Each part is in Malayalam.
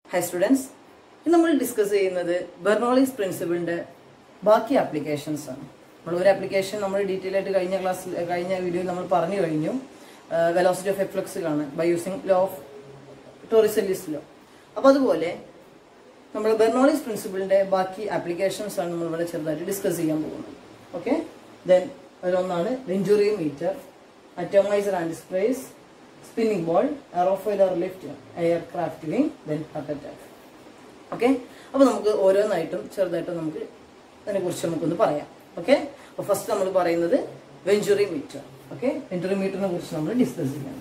ഹൈ സ്റ്റുഡൻസ് ഇന്ന് നമ്മൾ ഡിസ്കസ് ചെയ്യുന്നത് ബെർണോളിസ് പ്രിൻസിപ്പിളിന്റെ ബാക്കി ആപ്ലിക്കേഷൻസ് ആണ് നമ്മൾ ഒരു ആപ്ലിക്കേഷൻ നമ്മൾ ഡീറ്റെയിൽ ആയിട്ട് കഴിഞ്ഞ ക്ലാസ്സിൽ കഴിഞ്ഞ വീഡിയോയിൽ നമ്മൾ പറഞ്ഞു കഴിഞ്ഞു വെലോസിറ്റി ഓഫ് എഫ്ലക്സ് കാണാൻ by using law of Torricelli's law അപ്പോൾ അതുപോലെ നമ്മൾ ബെർണോളിസ് പ്രിൻസിപ്പിളിന്റെ ബാക്കി ആപ്ലിക്കേഷൻസ് ആണ് നമ്മൾ ഇവിടെ ചെറുതായിട്ട് ഡിസ്കസ് ചെയ്യാൻ പോകുന്നത് ഓക്കെ ദെൻ അതിലൊന്നാണ് venturi meter atomiser and sprays spinning ball aerofoil lift aircraft wing then heart attack okay അപ്പോൾ നമുക്ക് ഓരോന്നായിട്ടും ചെറുതായിട്ടും നമുക്ക് അതിനെക്കുറിച്ച് നമുക്കൊന്ന് പറയാം ഓക്കെ അപ്പോൾ ഫസ്റ്റ് നമ്മൾ പറയുന്നത് വെഞ്ചുറി മീറ്റർ ഓക്കെ വെഞ്ചുറി മീറ്ററിനെ കുറിച്ച് നമ്മൾ ഡിസ്കസ് ചെയ്യാം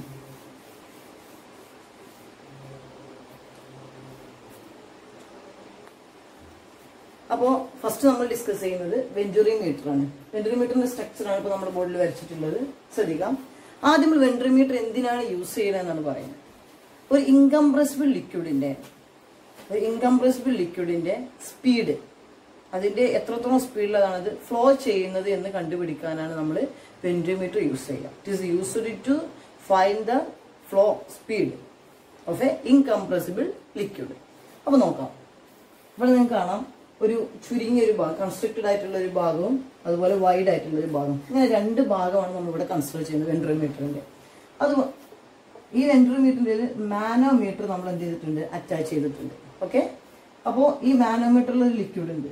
അപ്പോൾ ഫസ്റ്റ് നമ്മൾ ഡിസ്കസ് ചെയ്യുന്നത് വെഞ്ചുറി മീറ്റർ ആണ് വെഞ്ചുറി മീറ്ററിന്റെ സ്ട്രക്ചർ ആണ് ഇപ്പോൾ നമ്മുടെ ബോർഡിൽ വരച്ചിട്ടുള്ളത് ശ്രദ്ധിക്കാം ആദ്യം നമ്മൾ വെഞ്ചുറി മീറ്റർ എന്തിനാണ് യൂസ് ചെയ്യുന്നത് എന്നാണ് പറയുന്നത് ഒരു ഇൻകംപ്രസിബിൾ ലിക്വിഡിന്റെ ഒരു ഇൻകംപ്രസിബിൾ ലിക്വിഡിന്റെ സ്പീഡ് അതിന്റെ എത്രത്തോളം സ്പീഡിലാണ് അത് ഫ്ലോ ചെയ്യുന്നത് എന്ന് കണ്ടുപിടിക്കാനാണ് നമ്മൾ വെന്റിമീറ്റർ യൂസ് ചെയ്യുക it is used to find the flow speed of a incompressible liquid അപ്പോൾ നോക്കാം ഇവിടെ നിങ്ങൾക്ക് കാണാം ഒരു ചുരുങ്ങിയ ഒരു ഭാഗം കൺസ്ട്രക്റ്റഡ് ആയിട്ടുള്ള ഒരു ഭാഗവും അതുപോലെ വൈഡ് ആയിട്ടുള്ള ഒരു ഭാഗം ഇങ്ങനെ രണ്ട് ഭാഗമാണ് നമ്മൾ ഇവിടെ കൺസിഡർ ചെയ്യുന്നത് വെൻട്രോമീറ്ററിന്റെ അത് ഈ വെൻട്രോമീറ്ററിന്റെ മാനോമീറ്റർ നമ്മൾ എന്ത് ചെയ്തിട്ടുണ്ട് അറ്റാച്ച് ചെയ്തിട്ടുണ്ട് ഓക്കെ അപ്പോൾ ഈ മാനോമീറ്ററിൽ ഒരു ലിക്വിഡ് ഉണ്ട്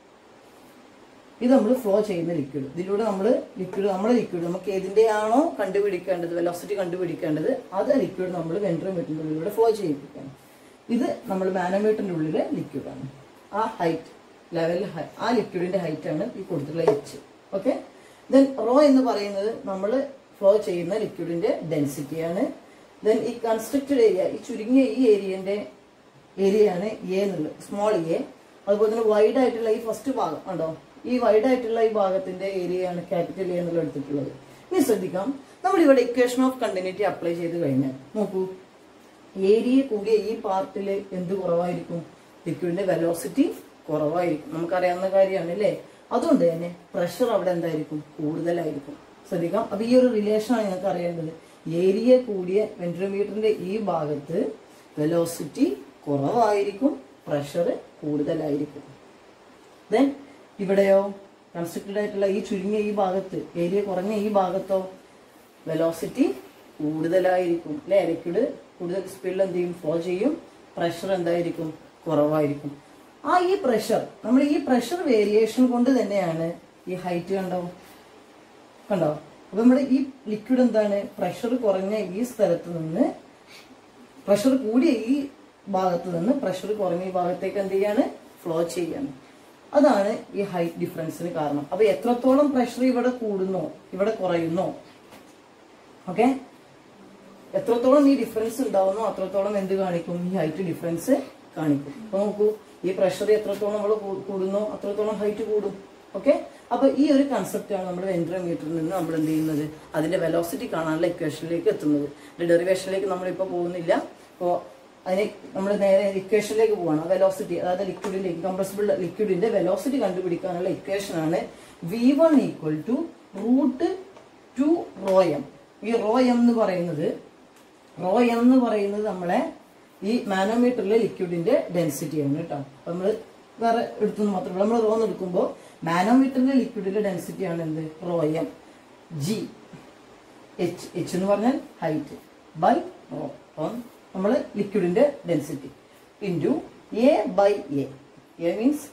ഇത് നമ്മൾ ഫ്ലോ ചെയ്യുന്ന ലിക്വിഡ് ഇതിലൂടെ നമ്മൾ ലിക്വിഡ് നമ്മുടെ ലിക്വിഡ് നമുക്ക് ഏതിൻ്റെയാണോ കണ്ടുപിടിക്കേണ്ടത് വെലോസിറ്റി കണ്ടുപിടിക്കേണ്ടത് അത് ലിക്വിഡ് നമ്മൾ വെൻട്രോമീറ്ററിന്റെ ഉള്ളിലൂടെ ഫ്ലോ ചെയ്യിപ്പിക്കണം ഇത് നമ്മൾ മാനോമീറ്ററിന്റെ ഉള്ളിലെ ലിക്വിഡാണ് ആ ഹൈറ്റ് ലെവൽ ആ ലിക്വിഡിന്റെ ഹൈറ്റ് ആണ് ഈ കൊടുത്തിട്ടുള്ള എച്ച് ഓക്കെ ദെൻ റോ എന്ന് പറയുന്നത് നമ്മൾ ഫ്ലോ ചെയ്യുന്ന ലിക്വിഡിന്റെ ഡെൻസിറ്റിയാണ് ദെൻ ഈ കൺസ്ട്രക്റ്റഡ് ഏരിയ ഈ ചുരുങ്ങിയ ഈ ഏരിയന്റെ ഏരിയയാണ് എ എന്നുള്ളത് സ്മോൾ എ അതുപോലെ തന്നെ വൈഡ് ആയിട്ടുള്ള ഈ ഫസ്റ്റ് ഭാഗം ഉണ്ടോ ഈ വൈഡ് ആയിട്ടുള്ള ഈ ഭാഗത്തിന്റെ ഏരിയയാണ് ക്യാപിറ്റൽ എ എന്നുള്ള എടുത്തിട്ടുള്ളത് ഇനി ശ്രദ്ധിക്കാം നമ്മൾ ഇവിടെ ഇക്വേഷൻ ഓഫ് കണ്ടിന്യൂറ്റി അപ്ലൈ ചെയ്ത് കഴിഞ്ഞാൽ നോക്കൂ ഏരിയ കൂടിയ ഈ പാർട്ടിൽ എന്ത് കുറവായിരിക്കും ലിക്വിഡിന്റെ വെലോസിറ്റി കുറവായിരിക്കും നമുക്കറിയാവുന്ന കാര്യമാണ് അല്ലേ അതുകൊണ്ട് തന്നെ പ്രഷർ അവിടെ എന്തായിരിക്കും കൂടുതലായിരിക്കും ശ്രദ്ധിക്കാം അപ്പൊ ഈ ഒരു റിലേഷനാണ് ഞങ്ങൾക്ക് അറിയേണ്ടത് ഏരിയ കൂടിയ വെന്റിമീറ്ററിന്റെ ഈ ഭാഗത്ത് വെലോസിറ്റി കുറവായിരിക്കും പ്രഷർ കൂടുതലായിരിക്കും ദെൻ ഇവിടെയോ കൺസ്ട്രക്റ്റഡ് ആയിട്ടുള്ള ഈ ചുരുങ്ങിയ ഈ ഭാഗത്ത് ഏരിയ കുറഞ്ഞ ഈ ഭാഗത്തോ വെലോസിറ്റി കൂടുതലായിരിക്കും അല്ലെ ലിക്വിഡ് കൂടുതൽ സ്പീഡിൽ എന്ത് ചെയ്യും ഫ്ലോ ചെയ്യും പ്രഷർ എന്തായിരിക്കും കുറവായിരിക്കും ആ ഈ പ്രഷർ നമ്മൾ ഈ പ്രഷർ വേരിയേഷൻ കൊണ്ട് തന്നെയാണ് ഈ ഹൈറ്റ് കണ്ടോ കണ്ടോ അപ്പൊ നമ്മുടെ ഈ ലിക്വിഡ് എന്താണ് പ്രഷർ കുറഞ്ഞ ഈ സ്ഥലത്ത് നിന്ന് പ്രഷർ കൂടിയ ഈ ഭാഗത്ത് നിന്ന് പ്രഷർ കുറഞ്ഞ ഈ ഭാഗത്തേക്ക് എന്ത് ചെയ്യാണ് ഫ്ലോ ചെയ്യാണ് അതാണ് ഈ ഹൈറ്റ് ഡിഫറൻസിന് കാരണം അപ്പൊ എത്രത്തോളം പ്രഷർ ഇവിടെ കൂടുന്നോ ഇവിടെ കുറയുന്നോ ഓക്കെ എത്രത്തോളം ഈ ഡിഫറൻസ് ഉണ്ടാവുന്നോ അത്രത്തോളം എന്ത് കാണിക്കും ഈ ഹൈറ്റ് ഡിഫറൻസ് കാണിക്കും അപ്പൊ നോക്കൂ ഈ പ്രഷർ എത്രത്തോളം നമ്മൾ കൂടുന്നോ അത്രത്തോളം ഹൈറ്റ് കൂടും ഓക്കെ അപ്പൊ ഈ ഒരു കൺസെപ്റ്റ് ആണ് നമ്മൾ വെൻട്രോമീറ്ററിൽ നിന്ന് നമ്മൾ എന്ത് ചെയ്യുന്നത് അതിന്റെ വെലോസിറ്റി കാണാനുള്ള ഇക്വേഷനിലേക്ക് എത്തുന്നത് ഡെറിവേഷനിലേക്ക് നമ്മളിപ്പോൾ പോകുന്നില്ല അപ്പോൾ അതിന് നമ്മൾ നേരെ ഇക്വേഷനിലേക്ക് പോവാണ് വെലോസിറ്റി അതായത് ലിക്വിഡിന്റെ ഇൻകംപ്രസിബിൾ ലിക്വിഡിന്റെ വെലോസിറ്റി കണ്ടുപിടിക്കാനുള്ള ഇക്വേഷൻ ആണ് V one equal to root two rho M ഈ റോ എം എന്ന് പറയുന്നത് റോ എം എന്ന് പറയുന്നത് നമ്മളെ ഈ മാനോമീറ്ററിലെ ലിക്വിഡിന്റെ ഡെൻസിറ്റിയാണ് കേട്ടോ അപ്പൊ നമ്മൾ വേറെ എടുത്തു മാത്രമല്ല നമ്മൾ റോ എന്ന് എടുക്കുമ്പോൾ മാനോമീറ്ററിലെ ലിക്വിഡിന്റെ ഡെൻസിറ്റി ആണ് എന്ത് rho M G H H എന്ന് പറഞ്ഞാൽ ഹൈറ്റ് ബൈ റോ അപ്പം നമ്മൾ ലിക്വിഡിന്റെ density into A by A A means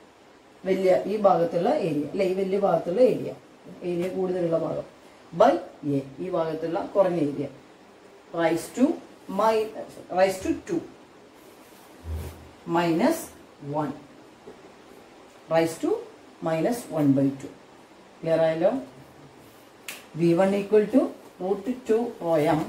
വലിയ ഈ ഭാഗത്തുള്ള ഏരിയ അല്ലെ ഈ വലിയ ഭാഗത്തുള്ള ഏരിയ ഏരിയ കൂടുതലുള്ള ഭാഗം ബൈ എ ഈ ഭാഗത്തുള്ള കുറഞ്ഞ area raise to my raise to to minus one raise to minus one by two clear ആയല്ലോ V one equal to root two rho M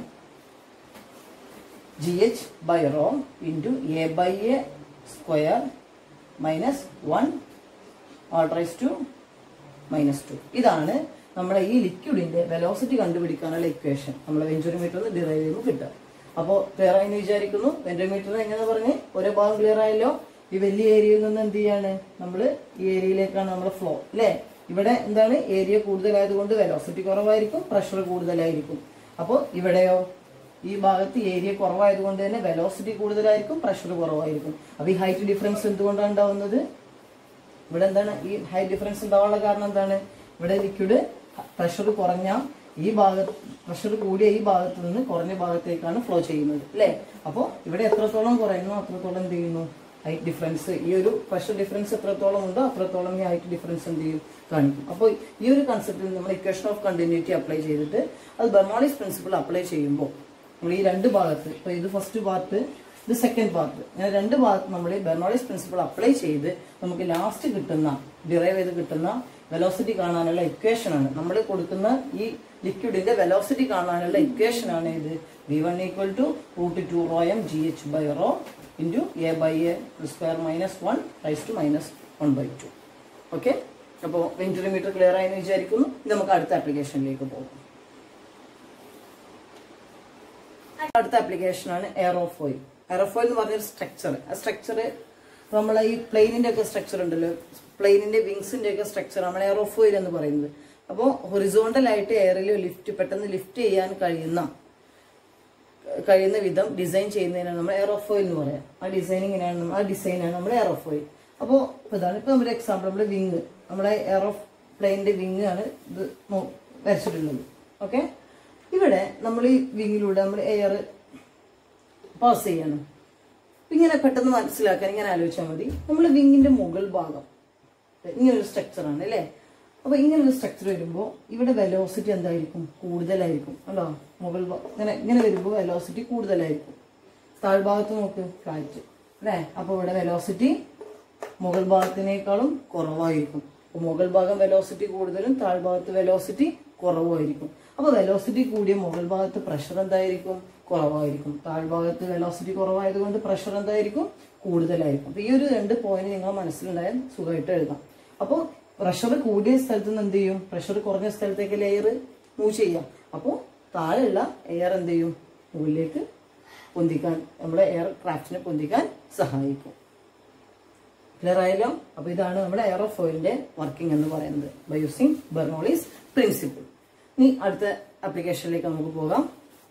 G H by rho into A by A square minus one raise to minus two ഇതാണ് നമ്മുടെ ഈ ലിക്വിഡിന്റെ വെലോസിറ്റി കണ്ടുപിടിക്കാനുള്ള ഇക്വേഷൻ നമ്മൾ വെഞ്ചുറിമീറ്ററിൽ നിന്ന് ഡിറൈവ് ചെയ്യുമ്പോൾ കിട്ടുക അപ്പോൾ ക്ലിയർ ആയെന്ന് വിചാരിക്കുന്നു വെഞ്ചുറിമീറ്റർ എങ്ങനെ പറഞ്ഞ് ഓരോ ഭാഗം ക്ലിയർ ആയല്ലോ ഈ വലിയ ഏരിയയിൽ നിന്ന് എന്ത് ചെയ്യാണ് നമ്മൾ ഈ ഏരിയയിലേക്കാണ് നമ്മുടെ ഫ്ലോ അല്ലേ ഇവിടെ എന്താണ് ഏരിയ കൂടുതലായതുകൊണ്ട് വെലോസിറ്റി കുറവായിരിക്കും പ്രഷർ കൂടുതലായിരിക്കും അപ്പോൾ ഇവിടെയോ ഈ ഭാഗത്ത് ഏരിയ കുറവായതുകൊണ്ട് തന്നെ വെലോസിറ്റി കൂടുതലായിരിക്കും പ്രഷർ കുറവായിരിക്കും അപ്പൊ ഈ ഹൈറ്റ് ഡിഫറൻസ് എന്തുകൊണ്ടാണ് ഉണ്ടാവുന്നത് ഇവിടെ എന്താണ് ഈ ഹൈ ഡിഫറൻസ് ഉണ്ടാവാനുള്ള കാരണം എന്താണ് ഇവിടെ ലിക്വിഡ് പ്രഷർ കുറഞ്ഞ ഈ ഭാഗത്ത് പ്രഷർ കൂടിയ ഈ ഭാഗത്ത് നിന്ന് കുറഞ്ഞ ഭാഗത്തേക്കാണ് ഫ്ലോ ചെയ്യുന്നത് അല്ലേ അപ്പോൾ ഇവിടെ എത്രത്തോളം കുറയുന്നു അത്രത്തോളം എന്ത് ചെയ്യുന്നു ഹൈറ്റ് ഡിഫറൻസ് ഈ ഒരു പ്രഷർ ഡിഫറൻസ് എത്രത്തോളം ഉണ്ടോ അത്രത്തോളം ഈ ഹൈറ്റ് ഡിഫറൻസ് എന്ത് ചെയ്യും കാണിക്കും അപ്പോൾ ഈ ഒരു കൺസെപ്റ്റിൽ നമ്മൾ ഇക്വേഷൻ ഓഫ് കണ്ടിന്യൂറ്റി അപ്ലൈ ചെയ്തിട്ട് അത് ബെർമോളിസ് പ്രിൻസിപ്പിൾ അപ്ലൈ ചെയ്യുമ്പോൾ നമ്മൾ ഈ രണ്ട് ഭാഗത്ത് ഇപ്പൊ ഇത് ഫസ്റ്റ് പാർട്ട് ഇത് സെക്കൻഡ് പാർട്ട് ഇങ്ങനെ രണ്ട് ഭാഗത്ത് നമ്മൾ ബെർണോളിസ് പ്രിൻസിപ്പിൾ അപ്ലൈ ചെയ്ത് നമുക്ക് ലാസ്റ്റ് കിട്ടുന്ന ഡിറൈവ് ചെയ്ത് കിട്ടുന്ന വെലോസിറ്റി കാണാനുള്ള ഇക്വേഷൻ ആണ് നമ്മൾ കൊടുക്കുന്ന ഈ ലിക്വിഡിന്റെ വെലോസിറ്റി കാണാനുള്ള ഇക്വേഷൻ ആണ് ഇത് V one equal to root two rho M G H by rho into A by A square minus one raise to minus one by two okay അപ്പോൾ വെഞ്ചുറിമീറ്റർ ക്ലിയർ ആയെന്ന് വിചാരിക്കുന്നു ഇത് നമുക്ക് അടുത്ത ആപ്ലിക്കേഷനിലേക്ക് പോകും അടുത്ത ആപ്ലിക്കേഷൻ ആണ് എയറോഫോയിൽ എയറോഫോയിൽ എന്ന് പറഞ്ഞൊരു സ്ട്രക്ചർ ആ സ്ട്രക്ചർ നമ്മളെ ഈ പ്ലെയിനിന്റെ ഒക്കെ സ്ട്രക്ചർ ഉണ്ടല്ലോ പ്ലെയിനിന്റെ വിങ്സിന്റെ ഒക്കെ സ്ട്രക്ചർ നമ്മൾ എയറോഫോയിൽ എന്ന് പറയുന്നത് അപ്പോൾ ഹൊറിസോണ്ടൽ ആയിട്ട് എയറിൽ ലിഫ്റ്റ് പെട്ടെന്ന് ലിഫ്റ്റ് ചെയ്യാൻ കഴിയുന്ന കഴിയുന്ന വിധം ഡിസൈൻ ചെയ്യുന്നതിനാണ് നമ്മൾ എയറോഫോയിൽ എന്ന് പറയാം ആ ഡിസൈനിങ്ങിനാണ് ആ ഡിസൈനാണ് നമ്മൾ എയറോഫോയിൽ അപ്പോൾ ഇപ്പോൾ ഇതാണ് ഇപ്പോൾ നമ്മുടെ എക്സാമ്പിൾ നമ്മുടെ വിങ് നമ്മുടെ എയറോ പ്ലെയിനിന്റെ വിങ് ആണ് ഇത് നോ- വരച്ചിട്ടുള്ളത് ഓക്കെ ഇവിടെ നമ്മൾ ഈ വിങ്ങിലൂടെ നമ്മൾ എയർ പാസ് ചെയ്യാണ് അപ്പൊ ഇങ്ങനെ പെട്ടെന്ന് മനസ്സിലാക്കാൻ ഇങ്ങനെ ആലോചിച്ചാൽ മതി നമ്മൾ വിങ്ങിന്റെ മുകൾ ഭാഗം ഇങ്ങനൊരു സ്ട്രക്ചർ ആണ് അല്ലേ അപ്പൊ ഇങ്ങനൊരു സ്ട്രക്ചർ വരുമ്പോൾ ഇവിടെ വെലോസിറ്റി എന്തായിരിക്കും കൂടുതലായിരിക്കും കണ്ടോ മുകൾ ഭാ- ഇങ്ങനെ ഇങ്ങനെ വരുമ്പോൾ വെലോസിറ്റി കൂടുതലായിരിക്കും താഴ്ഭാഗത്ത് നോക്ക് കാറ്റ് അല്ലേ അപ്പൊ ഇവിടെ വെലോസിറ്റി മുകൾ ഭാഗത്തിനേക്കാളും കുറവായിരിക്കും അപ്പൊ മുകൾ ഭാഗം വെലോസിറ്റി കൂടുതലും താഴ്ഭാഗത്ത് വെലോസിറ്റി കുറവായിരിക്കും അപ്പൊ വെലോസിറ്റി കൂടിയ മുകൾ ഭാഗത്ത് പ്രഷർ എന്തായിരിക്കും കുറവായിരിക്കും താഴ്ഭാഗത്ത് വെലോസിറ്റി കുറവായതുകൊണ്ട് പ്രഷർ എന്തായിരിക്കും കൂടുതലായിരിക്കും അപ്പൊ ഈ ഒരു രണ്ട് പോയിന്റ് നിങ്ങൾ മനസ്സിലുണ്ടായാൽ സുഖമായിട്ട് എഴുതാം അപ്പോൾ പ്രഷർ കൂടിയ സ്ഥലത്ത് നിന്ന് എന്ത് ചെയ്യും പ്രഷർ കുറഞ്ഞ സ്ഥലത്തേക്ക് ലെയർ മൂവ് ചെയ്യാം അപ്പോൾ താഴെയുള്ള എയർ എന്ത് ചെയ്യും മുകളിലേക്ക് പൊന്തിക്കാൻ നമ്മുടെ എയർ ക്രാഫ്റ്റിനെ പൊന്തിക്കാൻ സഹായിക്കും ക്ലിയർ ആയല്ലോ അപ്പൊ ഇതാണ് നമ്മുടെ എയറോഫോയിലിന്റെ വർക്കിംഗ് എന്ന് പറയുന്നത് ബൈ യൂസിങ് ബെർണോളിസ് പ്രിൻസിപ്പിൾ ഇനി അടുത്ത ആപ്ലിക്കേഷനിലേക്ക് നമുക്ക് പോകാം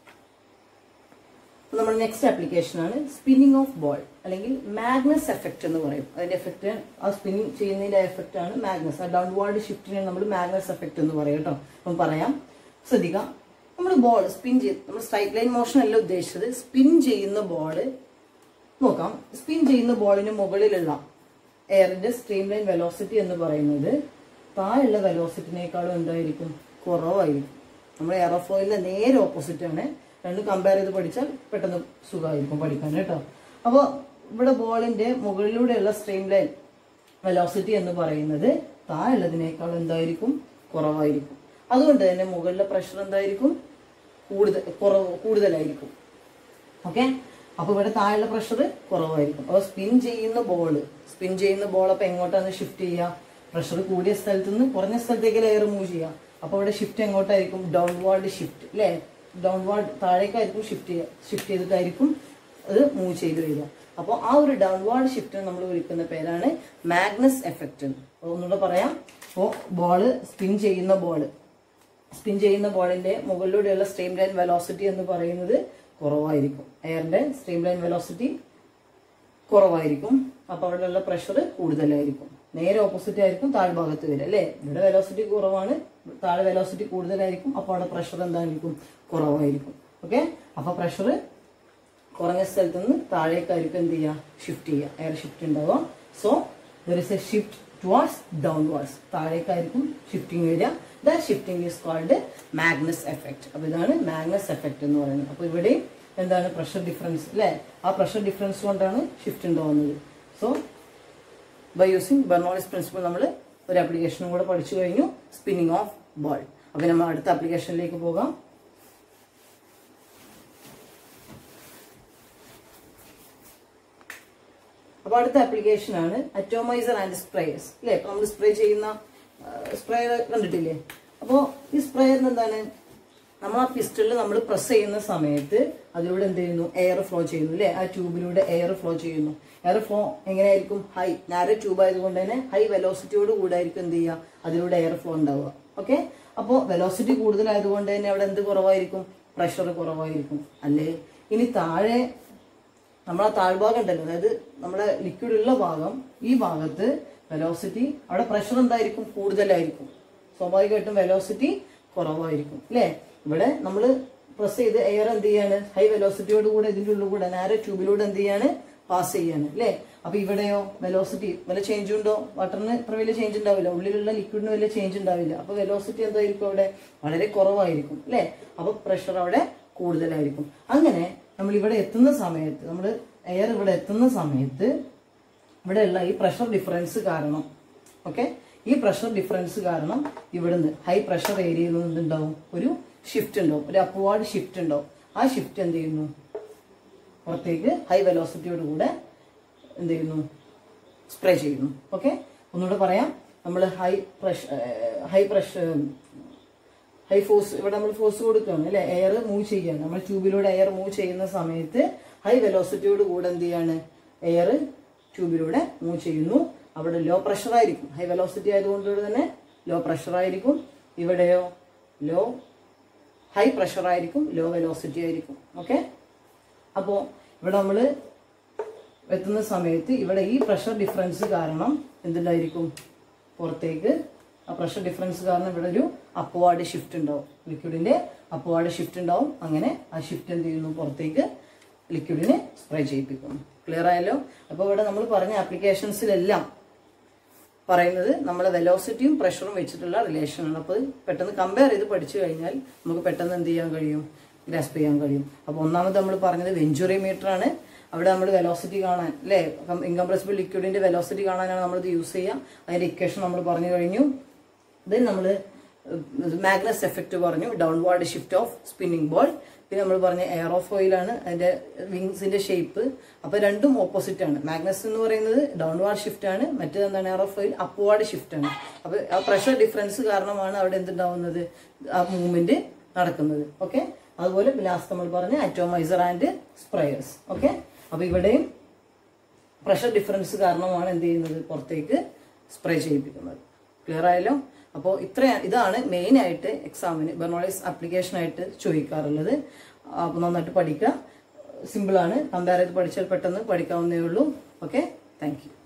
നമ്മുടെ നെക്സ്റ്റ് ആപ്ലിക്കേഷൻ ആണ് സ്പിന്നിങ് ഓഫ് ബോൾ അല്ലെങ്കിൽ മാഗ്നസ് എഫക്റ്റ് എന്ന് പറയും അതിന്റെ എഫക്റ്റ് ആ സ്പിന്നിങ് ചെയ്യുന്നതിന്റെ എഫക്റ്റ് ആണ് മാഗ്നസ് ആ ഡൗൺവാർഡ് ഷിഫ്റ്റിനെ നമ്മൾ മാഗ്നസ് എഫക്റ്റ് എന്ന് പറയും കേട്ടോ അപ്പം പറയാം ശ്രദ്ധിക്കാം നമ്മൾ ബോൾ സ്പിൻ ചെയ്ത് നമ്മൾ സ്ട്രൈറ്റ് ലൈൻ മോഷൻ അല്ല ഉദ്ദേശിച്ചത് സ്പിൻ ചെയ്യുന്ന ബോള് നോക്കാം സ്പിൻ ചെയ്യുന്ന ബോളിന് മുകളിലുള്ള എയറിന്റെ സ്ട്രീം ലൈൻ വെലോസിറ്റി എന്ന് പറയുന്നത് താഴെയുള്ള വെലോസിറ്റിനേക്കാളും എന്തായിരിക്കും കുറവായിരിക്കും നമ്മുടെ എയറോഫ്ലോയിലെ നേരെ ഓപ്പോസിറ്റ് ആണ് രണ്ടും കമ്പയർ ചെയ്ത് പഠിച്ചാൽ പെട്ടെന്ന് സുഖമായിരിക്കും പഠിക്കാൻ കേട്ടോ അപ്പോൾ ഇവിടെ ബോളിന്റെ മുകളിലൂടെയുള്ള സ്ട്രീം ലൈൻ വെലോസിറ്റി എന്ന് പറയുന്നത് താഴെയുള്ളതിനേക്കാൾ എന്തായിരിക്കും കുറവായിരിക്കും അതുകൊണ്ട് തന്നെ മുകളിലെ പ്രഷർ എന്തായിരിക്കും കൂടുതൽ കുറവ് കൂടുതലായിരിക്കും ഓക്കെ അപ്പൊ ഇവിടെ താഴെയുള്ള പ്രഷർ കുറവായിരിക്കും അപ്പൊ സ്പിൻ ചെയ്യുന്ന ബോൾ സ്പിൻ ചെയ്യുന്ന ബോൾ അപ്പൊ എങ്ങോട്ടാണ് ഷിഫ്റ്റ് ചെയ്യുക പ്രഷർ കൂടിയ സ്ഥലത്ത് നിന്ന് കുറഞ്ഞ സ്ഥലത്തേക്ക് ലെയർ മൂവ് ചെയ്യുക അപ്പൊ ഇവിടെ ഷിഫ്റ്റ് എങ്ങോട്ടായിരിക്കും ഡൗൺവാർഡ് ഷിഫ്റ്റ് അല്ലേ ഡൗൺവാർഡ് താഴേക്കായിരിക്കും ഷിഫ്റ്റ് ചെയ്യുക ഷിഫ്റ്റ് ചെയ്തിട്ടായിരിക്കും അത് മൂവ് ചെയ്ത് വരിക അപ്പോൾ ആ ഒരു ഡൗൺവാർഡ് ഷിഫ്റ്റ് നമ്മൾ വിളിക്കുന്ന പേരാണ് മാഗ്നസ് എഫക്റ്റ് ഒന്നുകൂടെ പറയാം അപ്പോൾ ബോള് സ്പിൻ ചെയ്യുന്ന ബോള് സ്പിൻ ചെയ്യുന്ന ബോളിന്റെ മുകളിലൂടെയുള്ള സ്ട്രീം ലൈൻ വെലോസിറ്റി എന്ന് പറയുന്നത് കുറവായിരിക്കും എയറിന്റെ സ്ട്രീം ലൈൻ വെലോസിറ്റി കുറവായിരിക്കും അപ്പൊ അവിടെയുള്ള പ്രഷർ കൂടുതലായിരിക്കും നേരെ ഓപ്പോസിറ്റ് ആയിരിക്കും താഴ്ഭാഗത്ത് വരിക അല്ലേ ഇവിടെ വെലോസിറ്റി കുറവാണ് താഴെ വെലോസിറ്റി കൂടുതലായിരിക്കും അപ്പോൾ അവിടെ പ്രഷർ എന്തായിരിക്കും കുറവായിരിക്കും ഓക്കെ അപ്പൊ പ്രഷർ കുറഞ്ഞ സ്ഥലത്ത് നിന്ന് താഴേക്കായിരിക്കും എന്ത് ചെയ്യുക ഷിഫ്റ്റ് ചെയ്യുക എയർ ഷിഫ്റ്റ് ഉണ്ടാവുക so there is a shift towards downwards താഴേക്കായിരിക്കും ഷിഫ്റ്റിംഗ് വരിക the shifting is called Magnus effect അപ്പൊ ഇതാണ് മാഗ്നസ് എഫക്റ്റ് എന്ന് പറയുന്നത് അപ്പൊ ഇവിടെ എന്താണ് പ്രഷർ ഡിഫറൻസ് അല്ലെ ആ പ്രഷർ ഡിഫറൻസ് കൊണ്ടാണ് ഷിഫ്റ്റ് ഉണ്ടാവുന്നത് so by using Bernoulli's principle നമ്മൾ ഒരു ആപ്ലിക്കേഷനും കൂടെ പഠിച്ചു കഴിഞ്ഞു സ്പിന്നിങ് ഓഫ് ബോൾ അപ്പൊ നമ്മൾ അടുത്ത ആപ്ലിക്കേഷനിലേക്ക് പോകാം അപ്പൊ അടുത്ത ആപ്ലിക്കേഷൻ ആണ് അറ്റോമൈസർ ആൻഡ് സ്പ്രേയേഴ്സ് അല്ലെ ഇപ്പൊ നമ്മൾ സ്പ്രേ ചെയ്യുന്ന സ്പ്രേയർ കണ്ടിട്ടില്ലേ അപ്പോ ഈ സ്പ്രേയറിന് എന്താണ് നമ്മൾ ആ പിസ്റ്റളിൽ നമ്മൾ പ്രസ് ചെയ്യുന്ന സമയത്ത് അതിലൂടെ എന്ത് ചെയ്യുന്നു എയർ ഫ്ലോ ചെയ്യുന്നു അല്ലെ ആ ട്യൂബിലൂടെ എയർ ഫ്ലോ ചെയ്യുന്നു എയർ ഫ്ലോ എങ്ങനെയായിരിക്കും ഹൈ നാരോ ട്യൂബ് ആയതുകൊണ്ട് തന്നെ ഹൈ വെലോസിറ്റിയോട് കൂടെ ആയിരിക്കും എന്ത് ചെയ്യുക അതിലൂടെ എയർ ഫ്ലോ ഉണ്ടാവുക ഓക്കെ അപ്പോൾ വെലോസിറ്റി കൂടുതലായതുകൊണ്ട് തന്നെ അവിടെ എന്ത് കുറവായിരിക്കും പ്രഷർ കുറവായിരിക്കും അല്ലേ ഇനി താഴെ നമ്മളെ താഴ്ഭാഗം ഉണ്ടല്ലോ അതായത് നമ്മുടെ ലിക്വിഡ് ഉള്ള ഭാഗം ഈ ഭാഗത്ത് വെലോസിറ്റി അവിടെ പ്രഷർ എന്തായിരിക്കും കൂടുതലായിരിക്കും സ്വാഭാവികമായിട്ടും വെലോസിറ്റി കുറവായിരിക്കും അല്ലേ ഇവിടെ നമ്മൾ പ്രസ് ചെയ്ത് എയർ എന്ത് ചെയ്യാണ് ഹൈ വെലോസിറ്റിയോട് കൂടെ ഇതിന്റെ ഉള്ളിൽ കൂടെ നേരെ ട്യൂബിലൂടെ എന്ത് ചെയ്യാണ് പാസ് ചെയ്യാണ് അല്ലേ അപ്പൊ ഇവിടെയോ വെലോസിറ്റി വല്ല ചേഞ്ച് ഉണ്ടോ വാട്ടറിന് ഇത്ര വലിയ ചേഞ്ച് ഉണ്ടാവില്ല ഉള്ളിലുള്ള ലിക്വിഡിന് വലിയ ചേഞ്ച് ഉണ്ടാവില്ല അപ്പൊ വെലോസിറ്റി എന്തായിരിക്കും അവിടെ വളരെ കുറവായിരിക്കും അല്ലേ അപ്പൊ പ്രഷർ അവിടെ കൂടുതലായിരിക്കും അങ്ങനെ നമ്മൾ ഇവിടെ എത്തുന്ന സമയത്ത് നമ്മൾ എയർ ഇവിടെ എത്തുന്ന സമയത്ത് ഇവിടെയുള്ള ഈ പ്രഷർ ഡിഫറൻസ് കാരണം ഓക്കെ ഈ പ്രഷർ ഡിഫറൻസ് കാരണം ഇവിടുന്ന് ഹൈ പ്രഷർ ഏരിയയിൽ നിന്ന് എന്തുണ്ടാവും ഒരു ഷിഫ്റ്റ് ഉണ്ടാവും ഒരു അപ്വാർഡ് ഷിഫ്റ്റ് ഉണ്ടാവും ആ ഷിഫ്റ്റ് എന്ത് ചെയ്യുന്നു പുറത്തേക്ക് ഹൈ വെലോസിറ്റിയോട് കൂടെ എന്ത് ചെയ്യുന്നു സ്പ്രേ ചെയ്യുന്നു ഓക്കെ ഒന്നുകൂടെ പറയാം നമ്മൾ high pressure high pressure high force ഇവിടെ നമ്മൾ ഫോഴ്സ് കൊടുക്കുകയാണ് അല്ലെ എയർ മൂവ് ചെയ്യാണ് നമ്മൾ ട്യൂബിലൂടെ എയർ മൂവ് ചെയ്യുന്ന സമയത്ത് ഹൈ വെലോസിറ്റിയോട് കൂടെ എന്ത് ചെയ്യാണ് എയർ ട്യൂബിലൂടെ മൂവ് ചെയ്യുന്നു അവിടെ ലോ പ്രഷർ ആയിരിക്കും ഹൈ വെലോസിറ്റി ആയതുകൊണ്ട് തന്നെ ലോ പ്രഷർ ആയിരിക്കും ഇവിടെയോ ലോ ഹൈ പ്രഷർ ആയിരിക്കും ലോ വെലോസിറ്റി ആയിരിക്കും ഓക്കെ അപ്പോൾ ഇവിടെ നമ്മൾ എത്തുന്ന സമയത്ത് ഇവിടെ ഈ പ്രഷർ ഡിഫറൻസ് കാരണം എന്തുണ്ടായിരിക്കും പുറത്തേക്ക് ആ പ്രഷർ ഡിഫറൻസ് കാരണം ഇവിടെ ഒരു അപ്വാർഡ് ഷിഫ്റ്റ് ഉണ്ടാവും ലിക്വിഡിന്റെ അപ്വാർഡ് ഷിഫ്റ്റ് ഉണ്ടാവും അങ്ങനെ ആ ഷിഫ്റ്റ് എന്ത് ചെയ്യുന്നു പുറത്തേക്ക് ലിക്വിഡിനെ സ്പ്രേ ചെയ്യിപ്പിക്കുന്നു ക്ലിയർ ആയല്ലോ അപ്പോൾ ഇവിടെ നമ്മൾ പറഞ്ഞ ആപ്ലിക്കേഷൻസിലെല്ലാം പറയുന്നത് നമ്മളെ വെലോസിറ്റിയും പ്രഷറും വെച്ചിട്ടുള്ള റിലേഷൻ ആണ് അപ്പോൾ പെട്ടെന്ന് കമ്പയർ ചെയ്ത് പഠിച്ചു കഴിഞ്ഞാൽ നമുക്ക് പെട്ടെന്ന് എന്ത് ചെയ്യാൻ കഴിയും ഗ്രാസ്പ് ചെയ്യാൻ കഴിയും അപ്പോൾ ഒന്നാമത് നമ്മൾ പറഞ്ഞത് വെഞ്ചുറി മീറ്റർ ആണ് അവിടെ നമ്മൾ വെലോസിറ്റി കാണാൻ അല്ലേ ഇൻകംപ്രസിബിൾ ലിക്വിഡിന്റെ വെലോസിറ്റി കാണാനാണ് നമ്മളിത് യൂസ് ചെയ്യുക അതിന്റെ ഇക്വേഷൻ നമ്മൾ പറഞ്ഞു കഴിഞ്ഞു ദെൻ നമ്മൾ മാഗ്നസ് എഫക്റ്റ് പറഞ്ഞു downward shift of spinning ball പിന്നെ നമ്മൾ പറഞ്ഞ എയറോഫോയിലാണ് അതിന്റെ വിങ്സിന്റെ ഷേപ്പ് അപ്പൊ രണ്ടും ഓപ്പോസിറ്റ് ആണ് മാഗ്നസ് എന്ന് പറയുന്നത് ഡൗൺവാർഡ് ഷിഫ്റ്റ് ആണ് മറ്റേത് എന്താണ് എയറോഫോയിൽ അപ്വാർഡ് ഷിഫ്റ്റ് ആണ് അപ്പൊ ആ പ്രഷർ ഡിഫറൻസ് കാരണമാണ് അവിടെ എന്തുണ്ടാവുന്നത് ആ മൂവ്മെന്റ് നടക്കുന്നത് ഓക്കെ അതുപോലെ ലാസ്റ്റ് നമ്മൾ പറഞ്ഞ അറ്റോമൈസർ ആൻഡ് സ്പ്രേയേഴ്സ് ഓക്കെ അപ്പൊ ഇവിടെയും പ്രഷർ ഡിഫറൻസ് കാരണമാണ് എന്ത് ചെയ്യുന്നത് പുറത്തേക്ക് സ്പ്രേ ചെയ്യിപ്പിക്കുന്നത് ക്ലിയർ ആയല്ലോ അപ്പോൾ ഇത്ര ഇതാണ് മെയിൻ ആയിട്ട് എക്സാമിന് ബെർണോളിസ് ആപ്ലിക്കേഷൻ ആയിട്ട് ചോദിക്കാറുള്ളത് അപ്പോൾ നന്നായിട്ട് പഠിക്കുക സിമ്പിളാണ് കമ്പയർ ചെയ്ത് പഠിച്ചാൽ പെട്ടെന്ന് പഠിക്കാവുന്നേ ഉള്ളൂ ഓക്കെ താങ്ക് യു